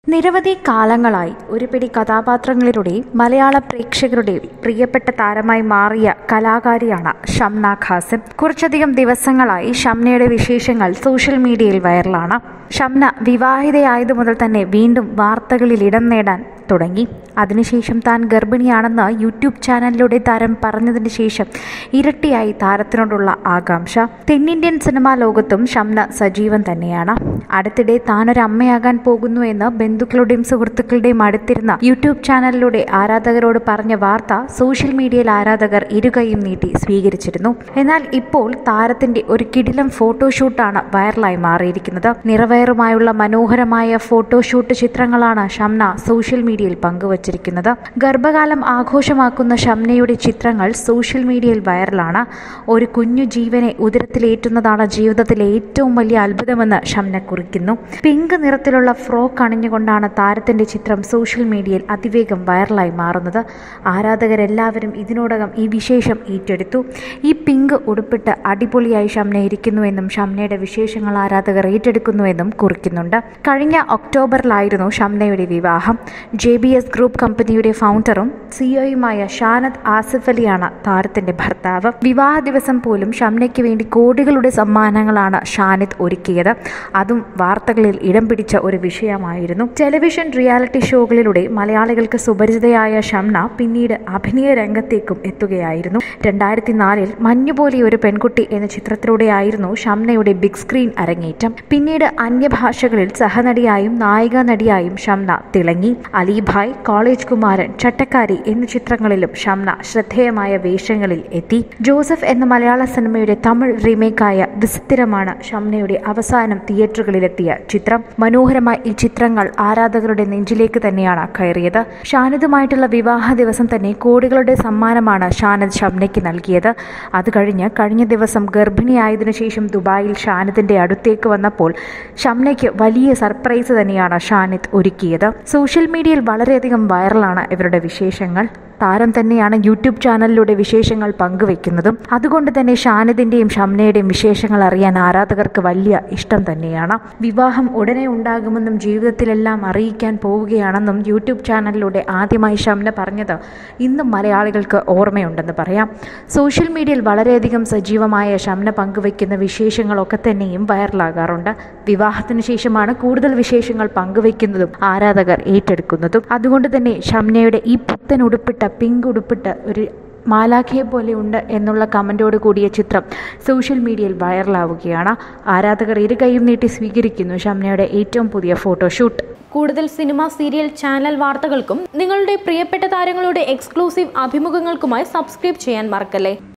നിരവധി കാലങ്ങളായി ഒരു പിടി കഥാപാത്രങ്ങളിലൂടെ മലയാള പ്രേക്ഷകരുടെ പ്രിയപ്പെട്ട താരമായി മാറിയ കലാകാരിയാണ് ഷംന ഖാസിം കുറച്ചധികം ദിവസങ്ങളായി ഷംനയുടെ വിശേഷങ്ങൾ സോഷ്യൽ മീഡിയയിൽ വൈറലാണ് ഷംന വിവാഹിതയായതു മുതൽ തന്നെ വീണ്ടും വാർത്തകളിൽ ഇടം നേടാൻ തുടങ്ങി അതിനുശേഷം താൻ ഗർഭിണിയാണെന്ന് യൂട്യൂബ് ചാനലിലൂടെ താരം പറഞ്ഞതിന് ശേഷം ഇരട്ടിയായി താരത്തിനോടുള്ള ആകാംക്ഷ തെന്നിന്ത്യൻ സിനിമാ ലോകത്തും ഷംന സജീവൻ തന്നെയാണ് അടുത്തിടെ താനൊരു അമ്മയാകാൻ പോകുന്നു എന്ന് ബന്ധുക്കളുടെയും സുഹൃത്തുക്കളുടെയും അടുത്തിരുന്ന യൂട്യൂബ് ചാനലിലൂടെ ആരാധകരോട് പറഞ്ഞ വാർത്ത സോഷ്യൽ മീഡിയയിൽ ആരാധകർ ഇരുകൈയും നീട്ടി സ്വീകരിച്ചിരുന്നു എന്നാൽ ഇപ്പോൾ താരത്തിന്റെ ഒരു കിടിലം ഫോട്ടോഷൂട്ടാണ് വൈറലായി മാറിയിരിക്കുന്നത് നിറവയറുമായുള്ള മനോഹരമായ ഫോട്ടോഷൂട്ട് ചിത്രങ്ങളാണ് ഷംന സോഷ്യൽ മീഡിയയിൽ പങ്കുവച്ചിരിക്കുന്നത് ഗർഭകാലം ആഘോഷമാക്കുന്ന ഷംനയുടെ ചിത്രങ്ങൾ സോഷ്യൽ മീഡിയയിൽ വൈറലാണ് ഒരു കുഞ്ഞു ജീവനെ ഉദരത്തിലേറ്റുന്നതാണ് ജീവിതത്തിലെ ഏറ്റവും വലിയ അത്ഭുതമെന്ന് ഷംന കുറിക്കുന്നു പിങ്ക് നിറത്തിലുള്ള ഫ്രോക്ക് അണിഞ്ഞുകൊണ്ടാണ് താരത്തിന്റെ ചിത്രം സോഷ്യൽ മീഡിയയിൽ അതിവേഗം വൈറലായി മാറുന്നത് ആരാധകരെല്ലാവരും ഇതിനോടകം ഈ വിശേഷം ഏറ്റെടുത്തു ഈ പിങ്ക് ഉടുപ്പിട്ട് അടിപൊളിയായി ഷംന ഇരിക്കുന്നുവെന്നും ഷംനയുടെ വിശേഷങ്ങൾ ആരാധകർ ഏറ്റെടുക്കുന്നുവെന്നും കുറിക്കുന്നുണ്ട് കഴിഞ്ഞ ഒക്ടോബറിലായിരുന്നു ഷംനയുടെ വിവാഹം ജെ ബി എസ് ഗ്രൂപ്പ് കമ്പനിയുടെ ഫൗണ്ടറും സിഇഒയുമായ ഷാനദ് ആസിഫ് അലിയാണ് താരത്തിന്റെ ഭർത്താവ് വിവാഹ ദിവസം പോലും ഷംനയ്ക്ക് വേണ്ടി കോടികളുടെ സമ്മാനങ്ങളാണ് ഷാനിദ് ഒരുക്കിയത് അതും വാർത്തകളിൽ ഇടം പിടിച്ച ഒരു വിഷയമായിരുന്നു ടെലിവിഷൻ റിയാലിറ്റി ഷോകളിലൂടെ മലയാളികൾക്ക് സുപരിചിതയായ ഷംന പിന്നീട് അഭിനയ രംഗത്തേക്കും എത്തുകയായിരുന്നു രണ്ടായിരത്തി നാലിൽ മഞ്ഞുപോലെ ഒരു പെൺകുട്ടി എന്ന ചിത്രത്തിലൂടെയായിരുന്നു ഷംനയുടെ ബിഗ് സ്ക്രീൻ അരങ്ങേറ്റം പിന്നീട് അന്യഭാഷകളിൽ സഹനടിയായും നായികാ നടിയായും ഷംന തിളങ്ങി അലിഭായ് കോളേജ് കുമാരൻ ചട്ടക്കാരി എന്നീ ചിത്രങ്ങളിലും ഷംന ശ്രദ്ധേയമായ വേഷങ്ങളിൽ എത്തി ജോസഫ് എന്ന മലയാള സിനിമയുടെ തമിഴ് റീമേക്കായ വിസ്തിരമാണ് ഷംനയുടെ അവസാനം തിയേറ്ററുകളിലെത്തിയ ചിത്രം മനോഹരമായ ഈ ചിത്രങ്ങൾ ആരാധകരുടെ നെഞ്ചിലേക്ക് തന്നെയാണ് കയറിയത് ഷാനിദുമായിട്ടുള്ള വിവാഹ ദിവസം തന്നെ കോടികളുടെ സമ്മാനമാണ് ഷാനിദ് ഷംനയ്ക്ക് നൽകിയത് അത് കഴിഞ്ഞ് കഴിഞ്ഞ ദിവസം ഗർഭിണിയായതിനു ശേഷം ദുബായിൽ ഷാനിദിന്റെ അടുത്തേക്ക് വന്നപ്പോൾ ഷംനയ്ക്ക് വലിയ സർപ്രൈസ് തന്നെയാണ് ഷാനിദ് ഒരുക്കിയത് സോഷ്യൽ മീഡിയയിൽ വളരെയധികം വൈറലാണ് ഇവരുടെ വിശേഷങ്ങൾ താരം തന്നെയാണ് യൂട്യൂബ് ചാനലിലൂടെ വിശേഷങ്ങൾ പങ്കുവെക്കുന്നതും അതുകൊണ്ട് തന്നെ ഷാനിദിന്റെയും ഷംനയുടെയും വിശേഷങ്ങൾ അറിയാൻ ആരാധകർക്ക് വലിയ ഇഷ്ടം തന്നെയാണ് വിവാഹം ഉടനെ ഉണ്ടാകുമെന്നും ജീവിതത്തിലെല്ലാം അറിയിക്കാൻ പോവുകയാണെന്നും യൂട്യൂബ് ചാനലിലൂടെ ആദ്യമായി ഷംന പറഞ്ഞത് ഇന്നും മലയാളികൾക്ക് ഓർമ്മയുണ്ടെന്ന് പറയാം സോഷ്യൽ മീഡിയയിൽ വളരെയധികം സജീവമായ ഷംന പങ്കുവെക്കുന്ന വിശേഷങ്ങളൊക്കെ തന്നെയും വൈറലാകാറുണ്ട് വിവാഹത്തിന് ശേഷമാണ് കൂടുതൽ വിശേഷങ്ങൾ പങ്കുവെക്കുന്നതും ആരാധകർ ഏറ്റെടുക്കുന്നതും അതുകൊണ്ട് തന്നെ ഷംനയുടെ ഈ പുത്തൻ ഉടുപ്പിട്ട പിങ്ക് ഉടുപ്പിട്ട് ഒരു മാലാഖയെ പോലെ ഉണ്ട് എന്നുള്ള കമൻറ്റോട് കൂടിയ ചിത്രം സോഷ്യൽ മീഡിയയിൽ വൈറലാവുകയാണ് ആരാധകർ ഇരു കൈയും നീട്ടി സ്വീകരിക്കുന്നു ഷംനയുടെ ഏറ്റവും പുതിയ ഫോട്ടോഷൂട്ട് കൂടുതൽ സിനിമ സീരിയൽ ചാനൽ വാർത്തകൾക്കും നിങ്ങളുടെ പ്രിയപ്പെട്ട താരങ്ങളുടെ എക്സ്ക്ലൂസീവ് അഭിമുഖങ്ങൾക്കുമായി സബ്സ്ക്രൈബ് ചെയ്യാൻ മറക്കല്ലേ